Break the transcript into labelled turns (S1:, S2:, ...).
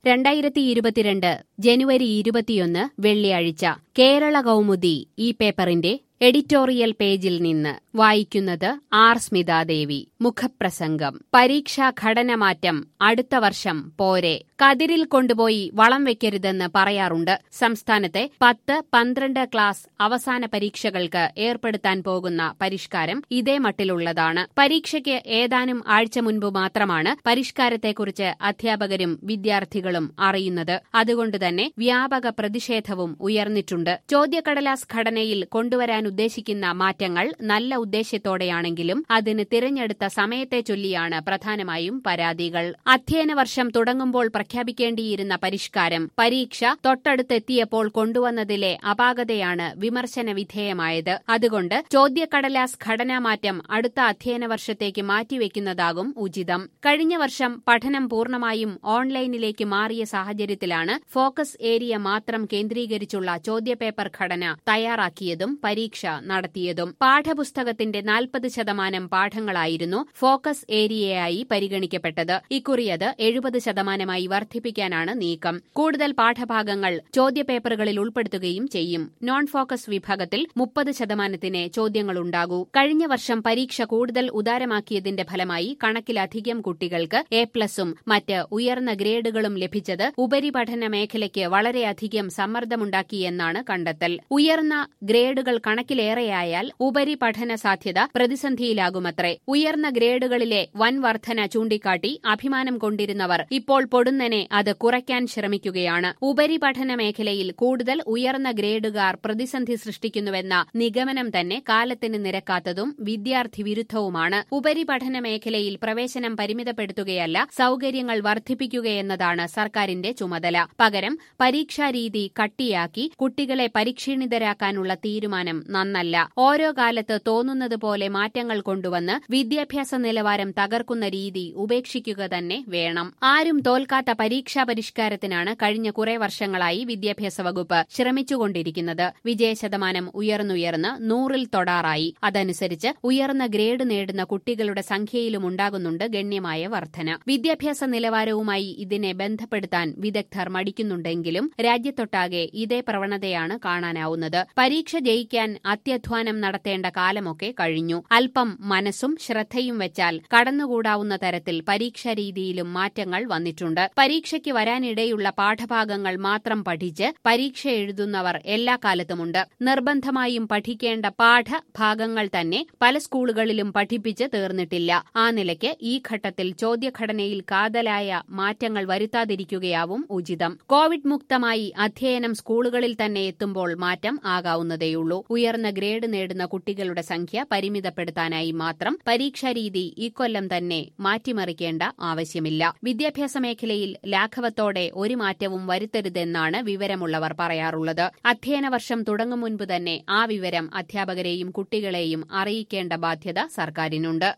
S1: രണ്ടായിരത്തി ഇരുപത്തിരണ്ട് ജനുവരി ഇരുപത്തിയൊന്ന് വെള്ളിയാഴ്ച കേരള കൗമുദി ഈ പേപ്പറിന്റെ എഡിറ്റോറിയൽ പേജിൽ നിന്ന് വായിക്കുന്നത് ആർ സ്മിതാദേവി മുഖപ്രസംഗം പരീക്ഷാ ഘടനമാറ്റം അടുത്ത വർഷം പോരെ കതിരിൽ കൊണ്ടുപോയി വളം വെക്കരുതെന്ന് പറയാറുണ്ട് സംസ്ഥാനത്തെ പത്ത് പന്ത്രണ്ട് ക്ലാസ് അവസാന പരീക്ഷകൾക്ക് ഏർപ്പെടുത്താൻ പോകുന്ന പരിഷ്കാരം ഇതേ മട്ടിലുള്ളതാണ് പരീക്ഷയ്ക്ക് ഏതാനും ആഴ്ച മുൻപ് മാത്രമാണ് പരിഷ്കാരത്തെക്കുറിച്ച് അധ്യാപകരും വിദ്യാർത്ഥികളും അറിയുന്നത് അതുകൊണ്ടുതന്നെ വ്യാപക പ്രതിഷേധവും ഉയർന്നിട്ടുണ്ട് ചോദ്യക്കടലാസ് ഘടനയിൽ കൊണ്ടുവരാൻ ഉദ്ദേശിക്കുന്ന മാറ്റങ്ങൾ നല്ല ഉദ്ദേശ്യത്തോടെയാണെങ്കിലും അതിന് തിരഞ്ഞെടുത്ത സമയത്തെ ചൊല്ലിയാണ് പ്രധാനമായും പരാതികൾ അധ്യയന വർഷം തുടങ്ങുമ്പോൾ പ്രഖ്യാപിക്കേണ്ടിയിരുന്ന പരിഷ്കാരം പരീക്ഷ തൊട്ടടുത്തെത്തിയപ്പോൾ കൊണ്ടുവന്നതിലെ അപാകതയാണ് വിമർശന വിധേയമായത് അതുകൊണ്ട് ചോദ്യക്കടലാസ് ഘടനാമാറ്റം അടുത്ത അധ്യയന വർഷത്തേക്ക് മാറ്റിവെക്കുന്നതാകും ഉചിതം കഴിഞ്ഞ വർഷം പഠനം പൂർണ്ണമായും ഓൺലൈനിലേക്ക് മാറിയ സാഹചര്യത്തിലാണ് ഫോക്കസ് ഏരിയ മാത്രം കേന്ദ്രീകരിച്ചുള്ള ചോദ്യപേപ്പർ ഘടന തയ്യാറാക്കിയതും പരീക്ഷ നടത്തിയതും പാഠപുസ്തകത്തിന്റെ നാൽപ്പത് ശതമാനം പാഠങ്ങളായിരുന്നു ഫോക്കസ് ഏരിയയായി പരിഗണിക്കപ്പെട്ടത് ഇക്കുറിയത് എഴുപത് ശതമാനമായി വർദ്ധിപ്പിക്കാനാണ് നീക്കം കൂടുതൽ പാഠഭാഗങ്ങൾ ചോദ്യപേപ്പറുകളിൽ ഉൾപ്പെടുത്തുകയും ചെയ്യും നോൺ ഫോക്കസ് വിഭാഗത്തിൽ മുപ്പത് ശതമാനത്തിന് ചോദ്യങ്ങളുണ്ടാകൂ കഴിഞ്ഞ വർഷം പരീക്ഷ കൂടുതൽ ഉദാരമാക്കിയതിന്റെ ഫലമായി കണക്കിലധികം കുട്ടികൾക്ക് എ പ്ലസും മറ്റ് ഉയർന്ന ഗ്രേഡുകളും ലഭിച്ചത് ഉപരിപഠന മേഖലയ്ക്ക് വളരെയധികം സമ്മർദ്ദമുണ്ടാക്കിയെന്നാണ് കണ്ടെത്തൽ ഉയർന്ന ഗ്രേഡുകൾ കണക്കിലേറെയായാൽ ഉപരിപഠന സാധ്യത പ്രതിസന്ധിയിലാകുമത്രേ ഉയർന്ന ഗ്രേഡുകളിലെ വൻ വർധന ചൂണ്ടിക്കാട്ടി അഭിമാനം കൊണ്ടിരുന്നവർ ഇപ്പോൾ പൊടുന്നനെ അത് കുറയ്ക്കാൻ ശ്രമിക്കുകയാണ് ഉപരിപഠന മേഖലയിൽ കൂടുതൽ ഉയർന്ന ഗ്രേഡുകാർ പ്രതിസന്ധി സൃഷ്ടിക്കുന്നുവെന്ന നിഗമനം തന്നെ കാലത്തിന് നിരക്കാത്തതും വിദ്യാർത്ഥി വിരുദ്ധവുമാണ് ഉപരിപഠന മേഖലയിൽ പ്രവേശനം പരിമിതപ്പെടുത്തുകയല്ല സൌകര്യങ്ങൾ വർദ്ധിപ്പിക്കുകയെന്നതാണ് സർക്കാരിന്റെ ചുമതല പകരം പരീക്ഷാരീതി കട്ടിയാക്കി കുട്ടികളെ പരിക്ഷീണിതരാക്കാനുള്ള തീരുമാനം നന്നല്ല ഓരോ കാലത്ത് തോന്നുന്നതുപോലെ മാറ്റങ്ങൾ കൊണ്ടുവന്ന് വിദ്യാഭ്യാസ നിലവാരം തകർക്കുന്ന രീതി ഉപേക്ഷിക്കുക തന്നെ വേണം ആരും തോൽക്കാത്ത പരീക്ഷാ പരിഷ്കാരത്തിനാണ് കഴിഞ്ഞ കുറെ വർഷങ്ങളായി വിദ്യാഭ്യാസ വകുപ്പ് ശ്രമിച്ചുകൊണ്ടിരിക്കുന്നത് വിജയശതമാനം ഉയർന്നുയർന്ന് നൂറിൽ തൊടാറായി അതനുസരിച്ച് ഉയർന്ന ഗ്രേഡ് നേടുന്ന കുട്ടികളുടെ സംഖ്യയിലും ഉണ്ടാകുന്നുണ്ട് ഗണ്യമായ വർധന വിദ്യാഭ്യാസ നിലവാരവുമായി ഇതിനെ ബന്ധപ്പെടുത്താൻ വിദഗ്ധർ മടിക്കുന്നുണ്ടെങ്കിലും രാജ്യത്തൊട്ടാകെ ഇതേ പ്രവണതയാണ് കാണാനാവുന്നത് പരീക്ഷ ജയിക്കാൻ അത്യധ്വാനം നടത്തേണ്ട കാലമൊക്കെ കഴിഞ്ഞു അല്പം മനസ്സും ശ്രദ്ധയും വെച്ചാൽ കടന്നുകൂടാവുന്ന തരത്തിൽ പരീക്ഷാരീതിയിലും മാറ്റങ്ങൾ വന്നിട്ടുണ്ട് പരീക്ഷയ്ക്ക് വരാനിടയുള്ള പാഠഭാഗങ്ങൾ മാത്രം പഠിച്ച് പരീക്ഷ എഴുതുന്നവർ എല്ലാ കാലത്തുമുണ്ട് നിർബന്ധമായും പഠിക്കേണ്ട പാഠഭാഗങ്ങൾ തന്നെ പല സ്കൂളുകളിലും പഠിപ്പിച്ച് തീർന്നിട്ടില്ല ആ നിലയ്ക്ക് ഈ ഘട്ടത്തിൽ ചോദ്യഘടനയിൽ കാതലായ മാറ്റങ്ങൾ വരുത്താതിരിക്കുകയാവും ഉചിതം കോവിഡ് മുക്തമായി അധ്യയനം സ്കൂളുകളിൽ തന്നെ എത്തുമ്പോൾ മാറ്റം ആകാവുന്നതേയുള്ളൂ ഉയർന്ന ഗ്രേഡ് നേടുന്ന കുട്ടികളുടെ സംഖ്യ പരിമിതപ്പെടുത്താനായി മാത്രം പരീക്ഷാരീതി ഇക്കൊല്ലം തന്നെ മാറ്റിമറിക്കേണ്ട ആവശ്യമില്ല വിദ്യാഭ്യാസ മേഖലയിൽ ലാഘവത്തോടെ ഒരു മാറ്റവും വരുത്തരുതെന്നാണ് വിവരമുള്ളവർ പറയാറുള്ളത് അധ്യയന വർഷം തുടങ്ങും മുൻപ് തന്നെ ആ വിവരം അധ്യാപകരെയും കുട്ടികളെയും അറിയിക്കേണ്ട ബാധ്യത സർക്കാരിനുണ്ട്